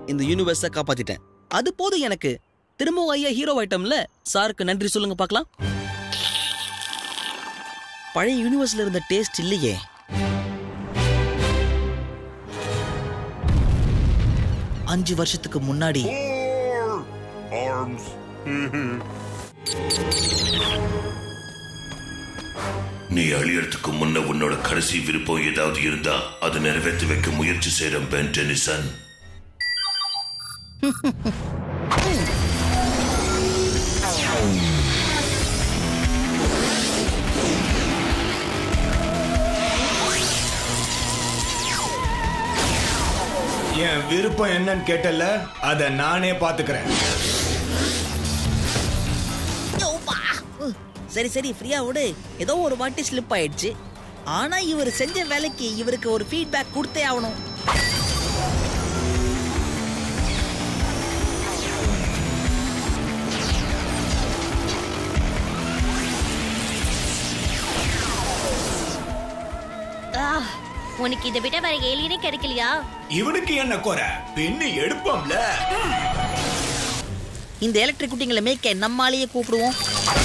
இந்த யூனிவர்ஸை காப்பாத்திட்டேன் அது போதும் எனக்கு திரும்பவும் ஐயா ஹீரோ ஐட்டம்ல சாருக்கு நன்றி சொல்லுங்க பார்க்கலாம் பழைய யூனிவர்ஸ்ல இருந்த டேஸ்ட் இல்லையே அஞ்சு வருஷத்துக்கு முன்னாடி arms. நீ அழியறதுக்கு முன்ன உன்னோட கடைசி விருப்பம் ஏதாவது இருந்தா அதை நிறைவேற்றி வைக்க முயற்சி செய்யற பென் டெனிசன் என் விருப்பம் என்னன்னு கேட்டல அத நானே பாத்துக்கிறேன் யோப்பா. உம், சரி சரி ஃப்ரீயா விடு ஏதோ ஒரு வாட்டி ஸ்லிப் ஆயிடுச்சு ஆனா இவர் செஞ்ச வேலைக்கு இவருக்கு ஒரு ஃபீட்பேக் கொடுத்தே ஆகணும் ஆ, உனக்கு இதை விட வேற ஏலியனே கிடைக்கலையா இவனுக்கு என்ன குறை பெண்ணு எடுப்போம்ல இந்த எலக்ட்ரிக் குட்டிங்களை மேய்க்க நம்மாலேயே கூப்பிடுவோம்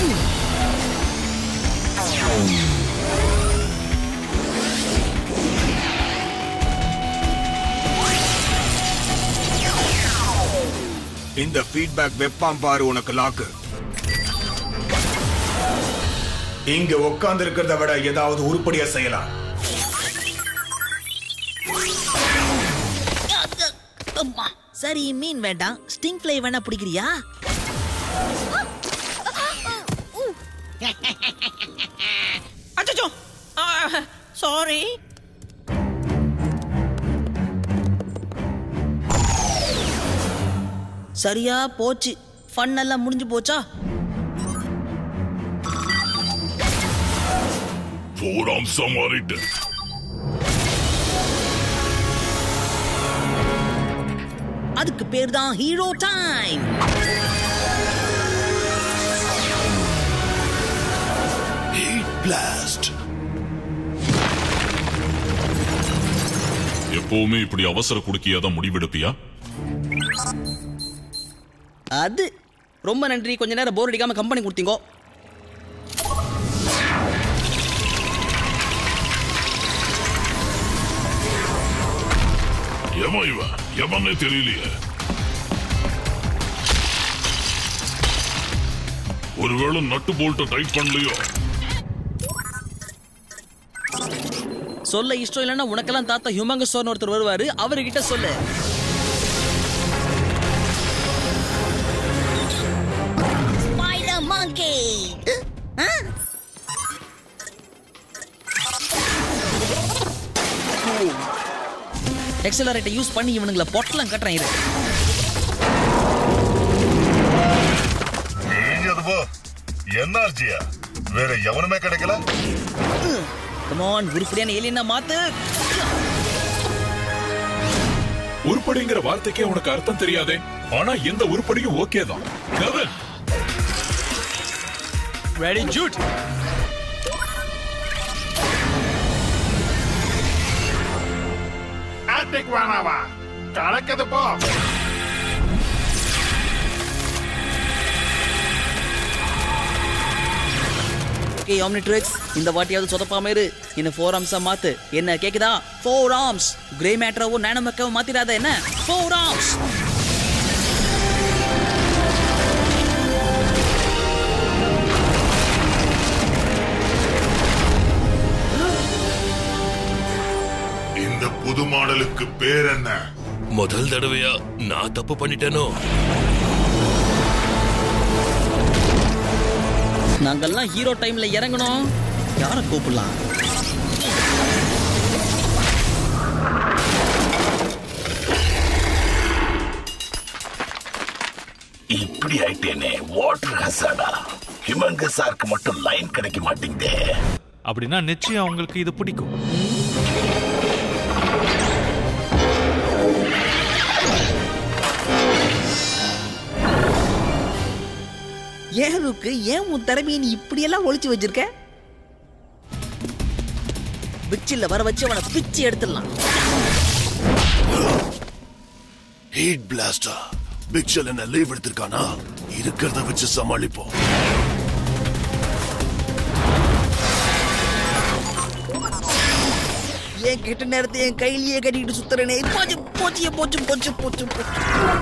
இந்த ஃபீட்பேக் வெப்பாம் பாரு உனக்கு லாக்கு இங்க உட்கார்ந்து இருக்கிறத விட ஏதாவது உருப்படியா செய்யலாம் அம்மா. சரி மீன் வேண்டாம் ஸ்டிங் ஃப்ளை வேணா பிடிக்கிறியா அச்சோ சாரி சரியா போச்சு ஃபன் எல்லாம் முடிஞ்சு போச்சா Four arms Samaritan. அதுக்கு பேர் தான் ஹீரோ டைம் ஹீட் பிளாஸ்ட் எப்பவுமே இப்படி அவசர குடுக்கியா தான் முடிவெடுப்பியா அது ரொம்ப நன்றி கொஞ்ச நேரம் போர் அடிக்காம கம்பெனி கொடுத்தீங்கோ எவன் இவன் எவனே தெரியலையே ஒருவேளை நட்டு போல்ட்ட டைட் பண்ணலையோ சொல்ல இஷ்டம் இல்லைன்னா உனக்கெல்லாம் தாத்தா ஹியூமங்கசோர்னு ஒருத்தர் வருவாரு அவர்கிட்ட சொல்லு Spider monkey. ஆ? எக்ஸலரேட்டை யூஸ் பண்ணி இவனுங்களை பொட்டலாம் கட்டுறேன் இரு அதுவோ என்னாச்சியா வேற எவனுமே கிடைக்கல கமான் உருப்படியான ஏலியனா மாத்து உருப்படிங்கிற வார்த்தைக்கே உனக்கு அர்த்தம் தெரியாதே ஆனா எந்த உருப்படியும் ஓகே தான் கவன் ரெடி ஜூட் ஆட்டிக் வேணாவா கணக்குது போ ஓகே ஆம்னிட்ரிக்ஸ் இந்த வாட்டியாவது சொதப்பாம இரு என்ன ஃபோர் ஆர்ம்ஸா மாத்து என்ன கேக்குதா ஃபோர் ஆர்ம்ஸ் கிரே மேட்டரவும் நானோமெக்காவும் மாத்திராத என்ன ஃபோர் ஆர்ம்ஸ் இந்த புது மாடலுக்கு பேர் என்ன முதல் தடவையா நான் தப்பு பண்ணிட்டேனோ நாங்கெல்லாம் ஹீரோ டைம்ல இறங்கணும் யாரை கூப்பிடலாம் இப்படி ஆயிட்டேனே வாட்டர் ஹசாடா ஹிமங்கசாருக்கு மட்டும் லைன் கிடைக்க மாட்டேங்குதே அப்படின்னா நிச்சயம் அவங்களுக்கு இது பிடிக்கும் ஏன் ருக்கு ஏன் உன் திறமையை நீ இப்படியெல்லாம் ஒளிச்சு வச்சிருக்க பிச்சில்ல வர வச்சு அவனை பிச்சு எடுத்துடலாம் ஹீட் பிளாஸ்டா பிக் ஷெல் என்ன லீவ் எடுத்திருக்கானா இருக்கிறத வச்சு சமாளிப்போம் என் கிட்ட நேரத்தை என் கையிலேயே கட்டிக்கிட்டு சுத்துறேனே போச்சு போச்சு போச்சு போச்சு போச்சு போச்சு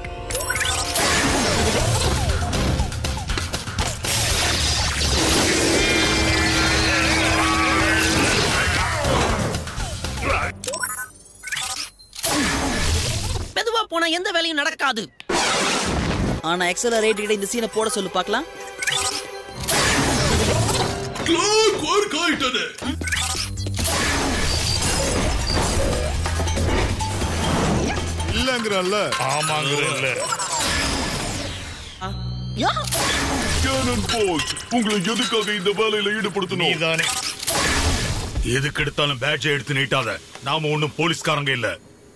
மெதுவா போனா எந்த வேலையும் நடக்காது ஆனா எக்ஸலரேட் இந்த சீனை போட சொல்லு பார்க்கலாம் கிளார்க் ஒர்க் ஆயிட்டது இல்லங்கறல்ல ஆமாங்கிறல்ல யா கேனன் போல்ட் உங்களை எதுக்காக இந்த வேலையில ஈடுபடுத்தணும் நீதானே எதுக்கு எடுத்தாலும் பேட்சை எடுத்து நீட்டாத நாம ஒண்ணும் போலீஸ்காரங்க இல்ல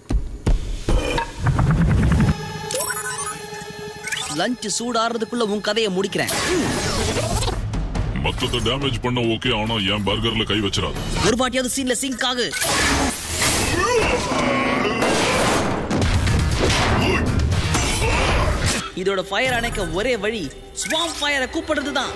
லஞ்ச் சூடாறதுக்குள்ள உன் கதையை முடிக்கிறேன் மத்தத டேமேஜ் பண்ண ஓகே ஆனா என் பர்கர்ல கை வச்சிராத ஒரு வாட்டியாவது சீன்ல சிங்க் ஆகு இதோட ஃபயர் அணைக்க ஒரே வழி ஸ்வாம் ஃபயரை கூப்பிடுறது தான்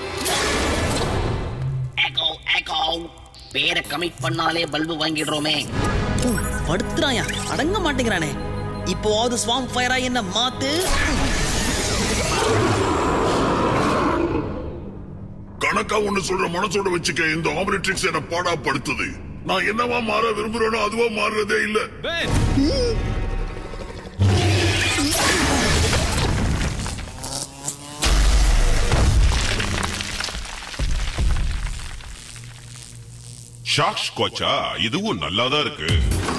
ஏகோ ஏகோ பேரை கமிட் பண்ணாலே பல்பு வாங்கிடுறோமே படுத்துறாயா அடங்க மாட்டேங்கிறானே இப்போவாவது ஸ்வாம் ஃபயரா என்ன மாத்து கணக்கா ஒண்ணு சொல்ற மனசோட வச்சுக்க இந்த ஆபரேட்ரிக்ஸ் என்ன பாடா படுத்துது நான் என்னவா மாற விரும்புறேனோ அதுவா மாறுறதே இல்ல ஷாக்ஸ் கோச்சா இதுவும் நல்லாதான் இருக்கு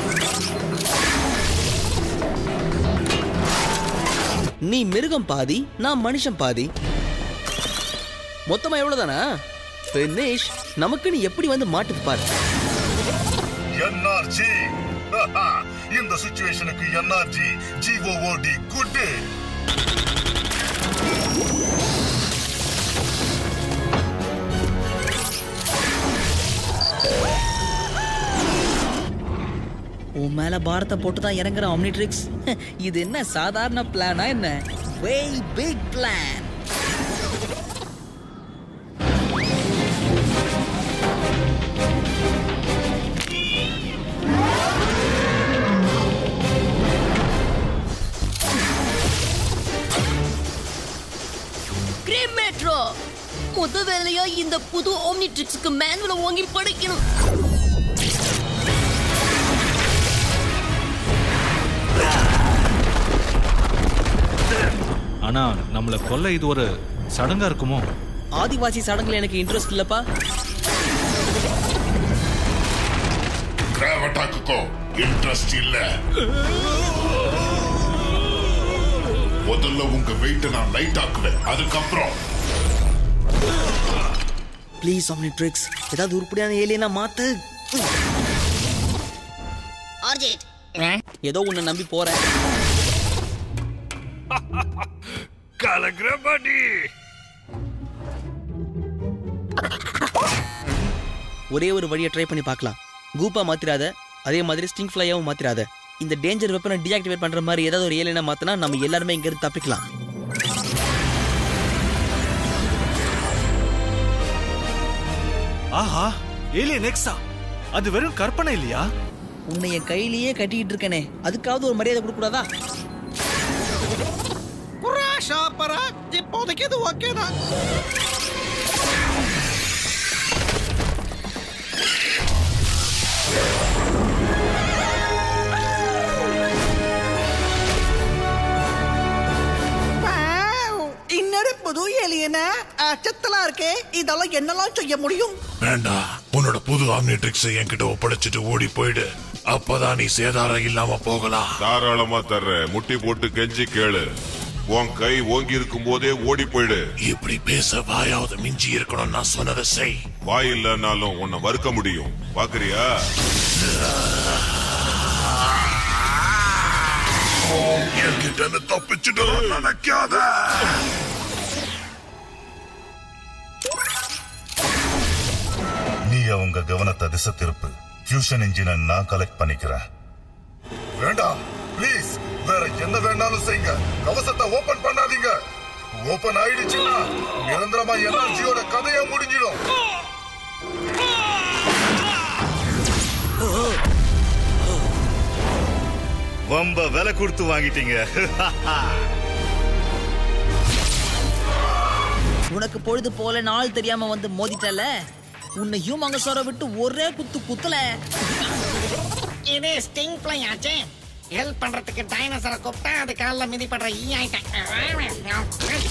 நீ மிருகம் பாதி நான் மனுஷன் பாதி மொத்தமா எவ்வளவுதானா ஃபினிஷ் நமக்கு நீ எப்படி வந்து மாட்டுது பாரு என்ஆர்ஜி இந்த சிச்சுவேஷனுக்கு என்ஆர்ஜி ஜிஓஓடி குட் உன் மேல பாரத்தை போட்டு தான் இறங்குற ஆம்னிட்ரிக்ஸ் இது என்ன சாதாரண பிளானா என்ன வெய் பிக் பிளான் கிரேம் மேட்ரோ முத வேலையா இந்த புது ஓம்னிட்ரிக்ஸுக்கு மேனுவலை வாங்கி படிக்கணும் ஆனா நம்மள கொல்ல இது ஒரு சடங்கா இருக்குமோ ஆதிவாசி சடங்குல எனக்கு இன்ட்ரெஸ்ட் இல்லப்பா கிராவ் அட்டாக்குக்கோ இன்ட்ரெஸ்ட் இல்ல முதல்ல உங்க வெயிட் நான் லைட் ஆக்குவேன் அதுக்கப்புறம் ப்ளீஸ் ஆம்னிட்ரிக்ஸ் ஏதாவது உருப்படியான ஏலியனா மாத்து ஆர்ஜெட் ஏதோ உன்னை நம்பி போறேன் கலக்கிறபாடி ஒரே ஒரு வழியை ட்ரை பண்ணி பார்க்கலாம் கூப்பா மாத்திராத அதே மாதிரி ஸ்டிங் ஃப்ளையாவும் மாத்திராத இந்த டேஞ்சர் வெப்பனை டீஆக்டிவேட் பண்ற மாதிரி ஏதாவது ஒரு ஏலியனா மாத்தினா நம்ம எல்லாருமே இங்க இருந்து தப்பிக்கலாம் ஆஹா ஏலியன் எக்ஸா அது வெறும் கற்பனை இல்லையா உன்னை என் கையிலேயே கட்டிக்கிட்டு இருக்கனே அதுக்காவது ஒரு மரியாதை கொடுக்க கூடாதா குராஷா பரா இப்போதைக்கு இது ஓகே தான் இன்னொரு புது ஏலியன அச்சத்தலா இருக்கே இதெல்லாம் என்னெல்லாம் செய்ய முடியும் வேண்டாம் உன்னோட புது ஆம்னிட்ரிக்ஸ் என்கிட்ட ஒப்படைச்சிட்டு ஓடி போயிடு அப்பதான் நீ சேதாரம் இல்லாம போகலாம் தாராளமா தர்ற முட்டி போட்டு கெஞ்சி கேளு உன் கை ஓங்கி இருக்கும் போதே ஓடி போயிடு இப்படி பேச வாயாவது மிஞ்சி இருக்கணும் நான் சொன்னதை செய் வாய் இல்லைன்னாலும் உன்னை வறுக்க முடியும் பாக்குறியா என்கிட்ட இருந்து தப்பிச்சுட்டு நினைக்காத நீ அவங்க கவனத்தை திசை திருப்பு ஃபியூஷன் இன்ஜினை நான் கலெக்ட் பண்ணிக்கிறேன் வேண்டாம் ப்ளீஸ் வேற என்ன வேணாலும் செய்யுங்க கவசத்தை ஓபன் பண்ணாதீங்க ஓபன் ஆயிடுச்சுன்னா நிரந்தரமா எனர்ஜியோட கதையா முடிஞ்சிடும் ரொம்ப விலை கொடுத்து வாங்கிட்டீங்க உனக்கு பொழுது போல நாள் தெரியாம வந்து மோதிட்டல உன்னை ஹியூமங்கஸோர விட்டு ஒரே குத்து குத்தல இது ஸ்டிங் ஃப்ளை ஆச்சே ஹெல்ப் பண்றதுக்கு டைனோசரை கூப்பிட்டா அது காலில் மிதிப்படுற ஈ ஆயிட்டேன்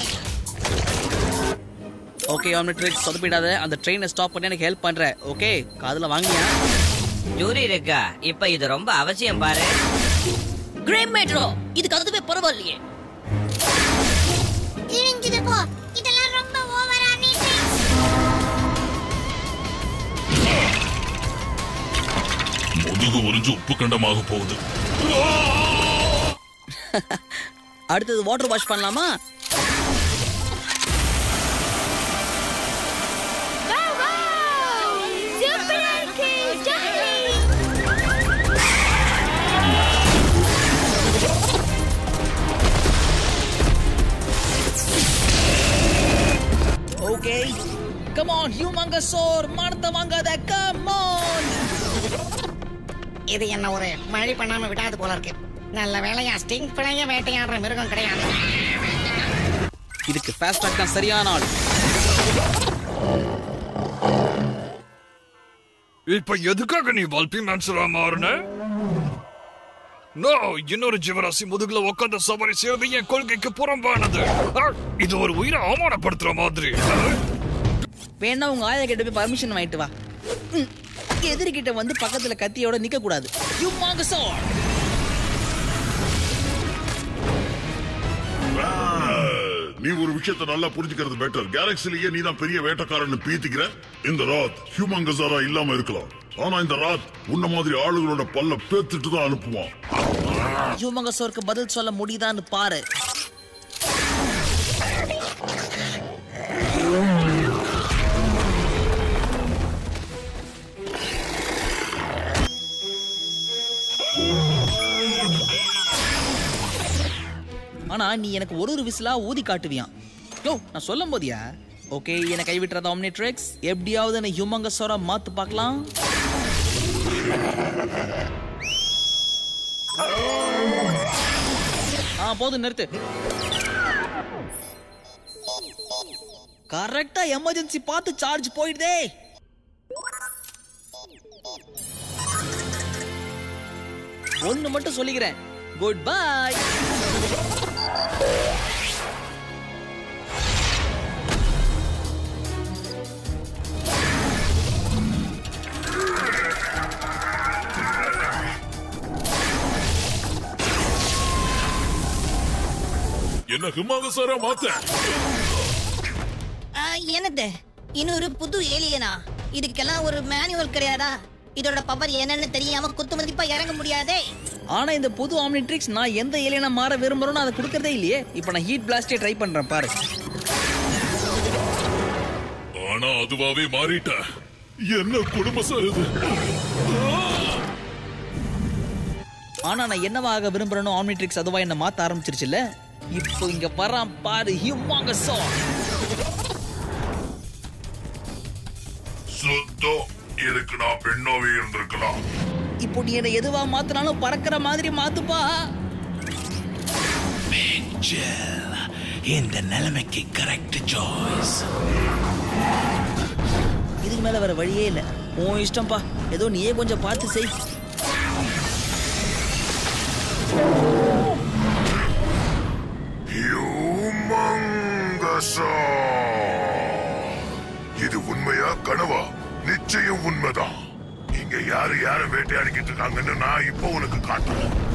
ஓகே ஆம்னிட்ரிக்ஸ் சொதப்பிடாத அந்த ட்ரெயினை ஸ்டாப் பண்ணி எனக்கு ஹெல்ப் பண்ற ஓகே காதுல வாங்கியா ஜூரி இருக்கா இப்ப இது ரொம்ப அவசியம் பாரு கிரேம் மேட்ரோ இதுக்கு அதுவே பரவாயில்லையே கிழிஞ்சது போ இதெல்லாம் ரொம்ப ஓவரா முதுகு உறிஞ்சு உப்பு கண்டமாக போகுது அடுத்தது வாட்டர் வாஷ் பண்ணலாமா ஓகே கம் ஆன் ஹியூமங்கஸோர் மானத்தை வாங்காத கம் ஆன் இது என்ன ஒரு மழை பண்ணாம விடாது போல இருக்கு நல்ல வேலையா ஸ்டிங் பிழைய வேட்டையாடுற மிருகம் கிடையாது இதுக்கு ஃபாஸ்ட் ட்ராக் தான் சரியான ஆள் இப்ப எதுக்காக நீ வல்பி மேன்சரா மாறின நோ இன்னொரு ஜீவராசி முதுகுல உட்காந்து சவாரி செய்யறது என் கொள்கைக்கு புறம்பானது ஆ, இது ஒரு உயிரை அவமானப்படுத்துற மாதிரி வேணா உங்க ஆயா கிட்ட போய் பர்மிஷன் வாங்கிட்டு வா ம், எதிரிகிட்ட வந்து பக்கத்துல கத்தியோட நிக்க கூடாது ஹியூமங்கஸோர் நீ ஒரு விஷயத்தை நல்லா புரிஞ்சுக்கிறது பெட்டர் கேலக்சிலேயே நீ தான் பெரிய வேட்டக்காரன்னு பீத்திக்கிற இந்த ராத் ஹியூமங்கசாரா இல்லாம இருக்கலாம் ஆனா இந்த ராத் உன்ன மாதிரி ஆளுகளோட பல்ல பேத்துட்டு தான் அனுப்புவான் ஹியூமங்கஸோருக்கு பதில் சொல்ல முடியுதான்னு பாரு ஆனா நீ எனக்கு ஒரு ஒரு விசிலா ஊதி காட்டுவியான் யோ நான் சொல்லும் போதியா ஓகே என்னை கைவிட்டுறதா ஆம்னிட்ரிக்ஸ் எப்படியாவது என்ன ஹியூமங்கஸோரா மாத்து பார்க்கலாம் ஆ போதும் நிறுத்து கரெக்டா எமர்ஜென்சி பார்த்து சார்ஜ் போயிடுதே ஒன்னு மட்டும் சொல்லிக்கிறேன் குட் பை என்ன ஹிமாகசாரா மாத்த ஆ, என்னது இன்னொரு புது ஏலியனா இதுக்கெல்லாம் ஒரு மேனுவல் கிடையாதா இதோட பவர் என்னன்னு தெரியாம குத்து மதிப்பா இறங்க முடியாதே ஆனா இந்த புது ஆம்னிட்ரிக்ஸ் நான் எந்த ஏலியனா மாற விரும்புறேனோ அதை கொடுக்கறதே இல்லையே இப்போ நான் ஹீட் பிளாஸ்டே ட்ரை பண்றேன் பாரு ஆனா அதுவாவே மாறிட்ட என்ன குடும்ப சார் இது ஆனா நான் என்னவாக விரும்புறேனோ ஆம்னிட்ரிக்ஸ் அதுவா என்ன மாத்த ஆரம்பிச்சிருச்சுல்ல இப்போ இங்க வரான் பாரு ஹியூமாங்கஸோ சுத்தம் இதுக்கு நான் பெண்ணாவே இருந்திருக்கலாம் இப்போ நீ என்ன எதுவா மாத்தினாலும் பறக்கிற மாதிரி மாத்துப்பா இந்த நிலைமைக்கு கரெக்ட் சாய்ஸ் இதுக்கு மேல வேற வழியே இல்ல உன் இஷ்டம்ப்பா ஏதோ நீயே கொஞ்சம் பார்த்து செய் ஹியூமங்கஸா இது உண்மையா கனவா நிச்சயம் உண்மைதான் இங்க யாரு யார வேட்டையாடிக்கிட்டு இருக்காங்கன்னு நான் இப்போ உனக்கு காட்டுறேன்